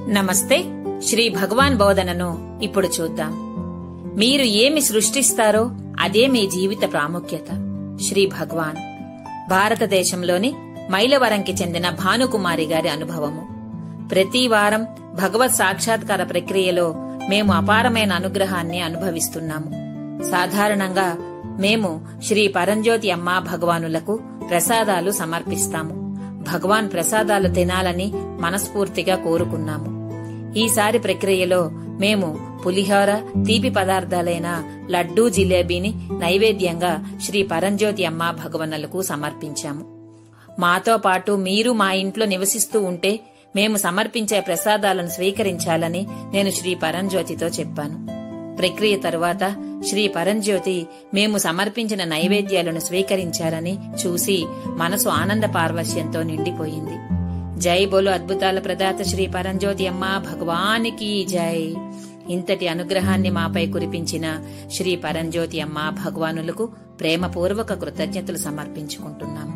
నమస్తే శ్రీ భగవాన్ బోధనను ఇప్పుడు చూద్దాం మీరు ఏమి సృష్టిస్తారో అదే మీ జీవిత ప్రాముఖ్యత శ్రీ భగవాన్ భారతదేశంలోని మైలవరంకి చెందిన భానుకుమారి గారి అనుభవము ప్రతి వారం భగవత్ సాక్షాత్కార ప్రక్రియలో మేము అపారమైన అనుగ్రహాన్ని అనుభవిస్తున్నాము సాధారణంగా మేము శ్రీ పరంజ్యోతి అమ్మ భగవానులకు ప్రసాదాలు సమర్పిస్తాము భగవాన్ ప్రసాదాలు తినాలని మనస్ఫూర్తిగా కోరుకున్నాము ఈసారి ప్రక్రియలో మేము పులిహోర తీపి పదార్థాలైన లడ్డూ జిలేబీని నైవేద్యంగా శ్రీ పరంజ్యోతి అమ్మ భగవనులకు సమర్పించాము మాతో పాటు మీరు మా ఇంట్లో నివసిస్తూ ఉంటే మేము సమర్పించే ప్రసాదాలను స్వీకరించాలని నేను శ్రీ పరంజ్యోతితో చెప్పాను ప్రక్రియ తరువాత శ్రీ పరంజ్యోతి మేము సమర్పించిన నైవేద్యాలను స్వీకరించారని చూసి మనసు ఆనంద పార్వశ్యంతో నిండిపోయింది జై బోలు అద్భుతాల ప్రదాత శ్రీ పరంజ్యోతి అమ్మ భగవానికి జై ఇంతటి అనుగ్రహాన్ని మాపై కురిపించిన శ్రీ పరంజ్యోతి అమ్మ భగవానులకు ప్రేమపూర్వక కృతజ్ఞతలు సమర్పించుకుంటున్నాము